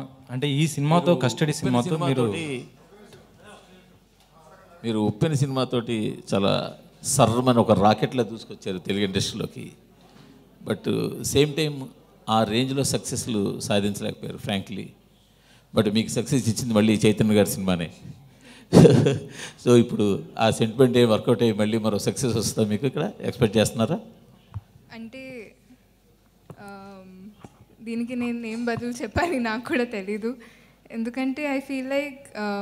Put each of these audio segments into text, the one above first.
అంటే ఈ సినిమాతో కస్టడీ సినిమాతో మీరు సినిమాతోటి- మీరు ఉప్పెన సినిమాతోటి చాలా సర్రమని ఒక రాకెట్లా దూసుకొచ్చారు తెలుగు ఇండస్ట్రీలోకి బట్ సేమ్ టైం ఆ రేంజ్లో సక్సెస్లు సాధించలేకపోయారు ఫ్రాంక్లీ బట్ మీకు సక్సెస్ ఇచ్చింది మళ్ళీ చైతన్య గారి సినిమానే సో ఇప్పుడు ఆ సెంటిమెంట్ ఏ వర్కౌట్ అయ్యి మళ్ళీ మరో సక్సెస్ వస్తుందా మీకు ఇక్కడ ఎక్స్పెక్ట్ చేస్తున్నారా అంటే ఆమ్, దీనికి నేను ఏం బదులు చెప్పాలి నాకు కూడా తెలీదు ఎందుకంటే ఐ ఫీల్ లైక్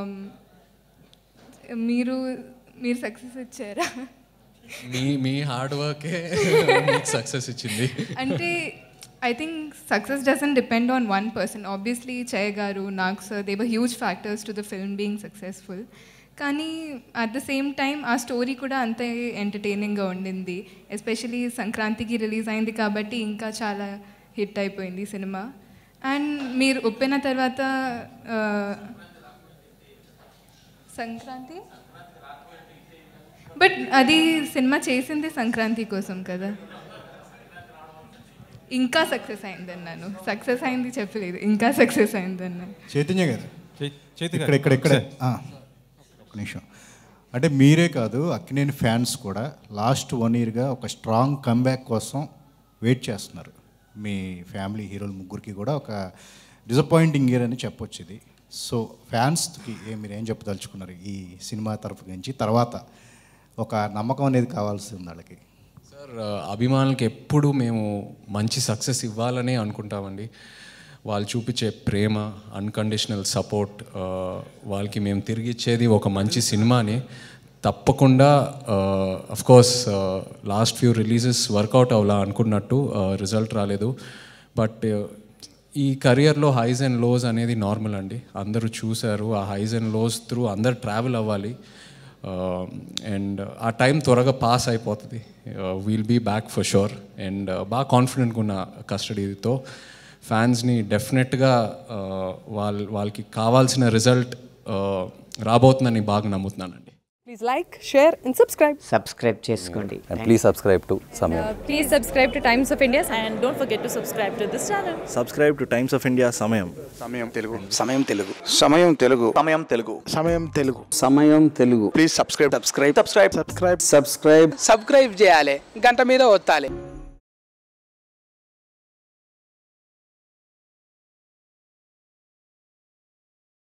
మీరు మీరు సక్సెస్ ఇచ్చారా మీ మీ హార్డ్ వర్కే మీకు సక్సెస్ ఇచ్చింది అంటే I think success doesn't depend on one person obviously చయ గారు Nag sir there are huge factors to the film being successful కానీ అట్ ద సేమ్ టైం ఆ స్టోరీ కూడా అంతే ఎంటర్టైనింగ్గా ఉండింది ఎస్పెషలీ సంక్రాంతికి రిలీజ్ అయింది కాబట్టి ఇంకా చాలా హిట్ అయిపోయింది సినిమా అండ్ మీరు ఒప్పిన తర్వాత ఆ, సంక్రాంతి బట్ అది సినిమా చేసింది సంక్రాంతి కోసం కదా ఇంకా సక్సెస్ అయిందన్నాను సక్సెస్ అయింది చెప్పలేదు ఇంకా సక్సెస్ అయిందన్నాను చైతన్య గారు చై- చైతు ఇక్కడ గారు, ఇక్కడ ఇక్కడ ఆ, ఒక నిమిషం అంటే మీరే కాదు అక్కినేని ఫ్యాన్స్ కూడా లాస్ట్ వన్ ఇయర్గా ఒక స్ట్రాంగ్ కంబ్యాక్ కోసం వెయిట్ చేస్తున్నారు మీ ఫ్యామిలీ హీరోలు ముగ్గురికి కూడా ఒక డిసప్పాయింటింగ్ ఇయర్ అని చెప్పొచ్చు ఇది సో ఫ్యాన్స్కి ఏ మీరు ఏం చెప్పదలుచుకున్నారు ఈ సినిమా తరఫు నుంచి తర్వాత ఒక నమ్మకం అనేది కావాల్సి ఉంది వాళ్ళకి సార్ అభిమానులకి ఎప్పుడు మేము మంచి సక్సెస్ ఇవ్వాలనే అనుకుంటామండి వాళ్ళు చూపించే ప్రేమ అన్కండిషనల్ సపోర్ట్ వాళ్ళకి మేము తిరిగి ఇచ్చేది ఒక మంచి సినిమాని తప్పకుండా of course last few releases work out అవ్వాలా అనుకున్నట్టు రిజల్ట్ రాలేదు బట్ ఈ కెరియర్లో హైస్ అండ్ లోస్ అనేది నార్మల్ అండి అందరూ చూశారు ఆ హైస్ అండ్ లోస్ త్రూ అందరు ట్రావెల్ అవ్వాలి అండ్ ఆ టైం త్వరగా పాస్ అయిపోతుంది we'll be back for sure and బాగా కాన్ఫిడెంట్గా ఉన్న కస్టడీతో ఫ్యాన్స్ని డెఫినెట్గా వాళ్ళ వాళ్ళకి కావాల్సిన రిజల్ట్ రాబోతుందని బాగా నమ్ముతున్నానండి Please like, share, and subscribe. Subscribe చేసుకోండి And please subscribe to Samyam. Please subscribe to Times of India. and don't forget to subscribe to this channel. Subscribe to Times of India Samayam Samayam Telugu Samayam Telugu Samayam Telugu Samayam Telugu Samayam Telugu Samayam Telugu please subscribe subscribe subscribe subscribe subscribe subscribe చేయాలి గంట మీద ఒత్తాలి